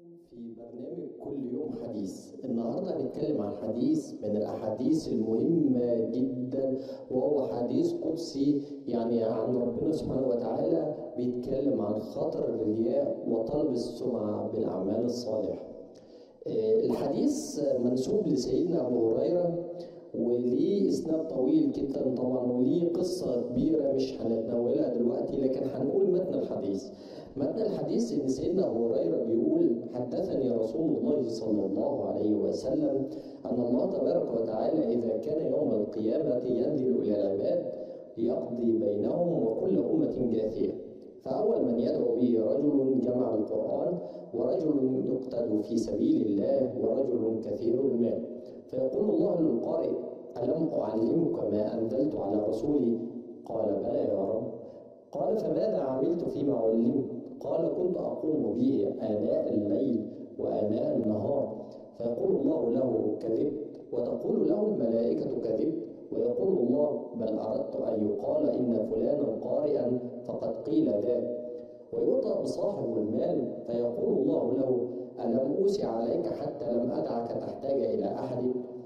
في برنامج كل يوم حديث النهارده هنتكلم عن حديث من الاحاديث المهمه جدا وهو حديث قدسي يعني عن ربنا سبحانه وتعالى بيتكلم عن خطر الرياء وطلب السمعه بالاعمال الصالحه آه، الحديث منسوب لسيدنا ابو هريره وليه اسناد طويل جدا طبعا وليه قصه كبيره مش هنتناولها دلوقتي لكن هنقول متن الحديث متن الحديث ان سيدنا ابو هريره بيقول حدثني رسول الله صلى الله عليه وسلم ان الله تبارك وتعالى اذا كان يوم القيامه ينزل الى العباد ليقضي بينهم وكل امه جاثيه فأول من يدعو به رجل جمع القرآن ورجل يقتل في سبيل الله ورجل كثير المال فيقول الله للقارئ ألم أعلمك ما أنزلت على رسولي قال بلى يا رب قال فماذا عملت فيما علمت قال كنت أقوم به آناء الليل وآناء النهار فيقول الله له كذبت وتقول له الملائكة كذبت ويقول الله بل أردت أن يقال إن فلانا قارئا فقد قيل ذلك ويؤتى بصاحب المال فيقول الله له ألم أوسع عليك حتى لم أدعك تحتاج إلى أحد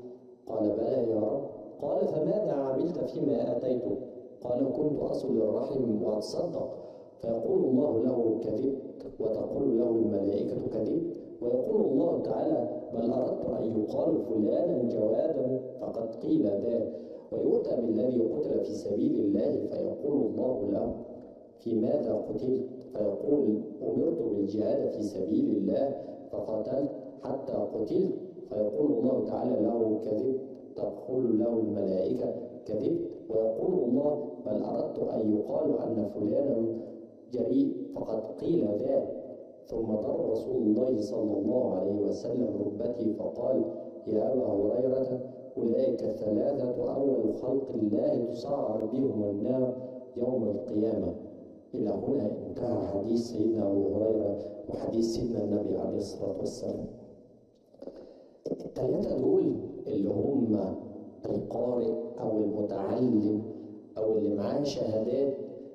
قال بلى يا رب قال فماذا عملت فيما آتيتك قال كنت أصل الرحم وأتصدق فيقول الله له كذبت وتقول له الملائكة كذبت ويقول الله تعالى بل أردت أن يقال فلانا جوادا فقد قيل ذلك ويؤتى بالذي قتل في سبيل الله فيقول الله له في ماذا قتلت فيقول أمرت بالجهاد في سبيل الله فقتلت حتى قتلت فيقول الله تعالى له كذبت تقول له الملائكة كذبت ويقول الله بل أردت أن يقال أن فلانا جريء فقد قيل ذلك ثم ضر رسول الله صلى الله عليه وسلم ركبتي فقال يا أبا هريرة أولئك الثلاثة أول خلق الله تسعر بهم النار يوم القيامة إلى هنا انتهى حديث سيدنا أبو هريرة وحديث سيدنا النبي عليه الصلاة والسلام الثلاثة دول اللي هم القارئ أو المتعلم أو اللي معاه شهادات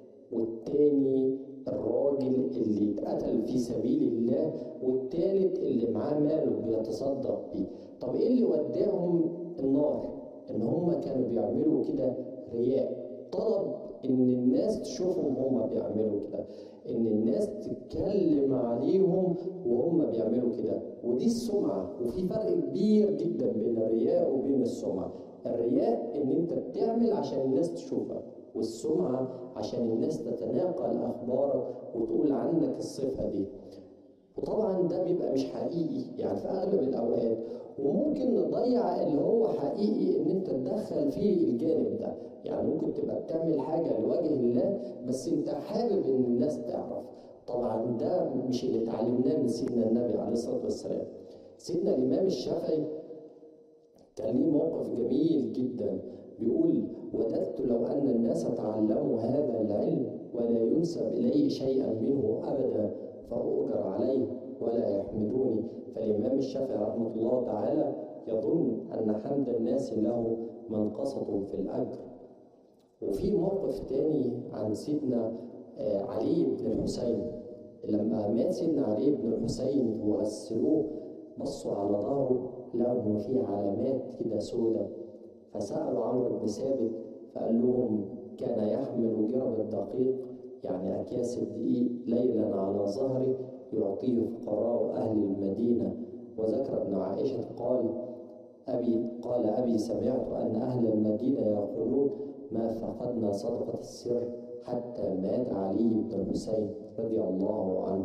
والتاني الراجل اللي اتقتل في سبيل الله والتالت اللي معاه ماله بيتصدق بيه طب ايه اللي وداهم النار ان هم كانوا بيعملوا كده رياء طلب ان الناس تشوفهم هم بيعملوا كده ان الناس تتكلم عليهم وهم بيعملوا كده ودي السمعة وفي فرق كبير جدا بين الرياء وبين السمعة الرياء ان انت بتعمل عشان الناس تشوفك والسمعة عشان الناس تتناقل أخبارك وتقول عنك الصفة دي وطبعا ده بيبقى مش حقيقي يعني في أغلب الأوقات وممكن نضيع اللي هو حقيقي إن أنت تدخل فيه الجانب ده يعني ممكن تبقى بتعمل حاجة لوجه الله بس أنت حابب إن الناس تعرف طبعا ده مش اللي اتعلمناه من سيدنا النبي عليه الصلاة والسلام سيدنا الإمام الشافعي كان ليه موقف جميل جدا بيقول وددت لو أن الناس تعلموا هذا العلم ولا ينسب إليه شيئا منه أبدا فأؤجر عليه ولا يحمدوني فالإمام الشافعي رحمه الله تعالى يظن أن حمد الناس له منقصة في الأجر وفي موقف تاني عن سيدنا علي بن الحسين لما مات سيدنا علي بن الحسين وغسلوه بصوا على ظهره لقوا إن في علامات كده سودة فسألوا عمرو بن ثابت فقال لهم كان يحمل جرب الدقيق يعني أكياس الدقيق ليلا على ظهره يعطيه فقراء أهل المدينة وذكر ابن عائشة قال أبي قال أبي سمعت أن أهل المدينة يقولون ما فقدنا صدقة السر حتى مات علي بن الحسين رضي الله عنه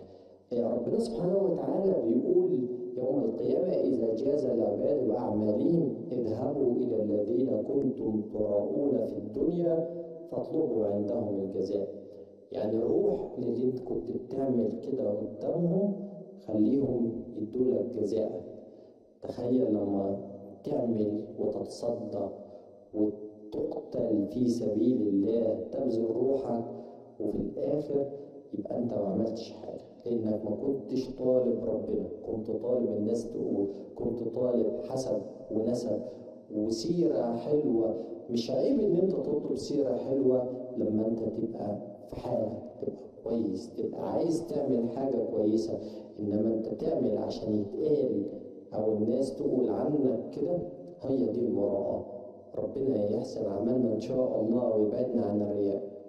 ربنا سبحانه وتعالى بيقول يوم القيامة إذا جاز العباد بأعمالهم اذهبوا إلى الذين كنتم تراؤون في الدنيا فاطلبوا عندهم الجزاء يعني روح للي انت كنت بتعمل كده قدامهم خليهم يدولك جزاء تخيل لما تعمل وتتصدق وتقتل في سبيل الله تبذل روحك وفي الآخر يبقى انت ما عملتش حاجه لانك ما كنتش طالب ربنا كنت طالب الناس تقول كنت طالب حسب ونسب وسيره حلوه مش عيب ان انت تطلب سيره حلوه لما انت تبقى في حالك تبقى كويس تبقى عايز تعمل حاجة كويسة إنما أنت تعمل عشان يتقال أو الناس تقول عنك كده هي دي المراءة ربنا يحسن عملنا إن شاء الله ويبعدنا عن الرياء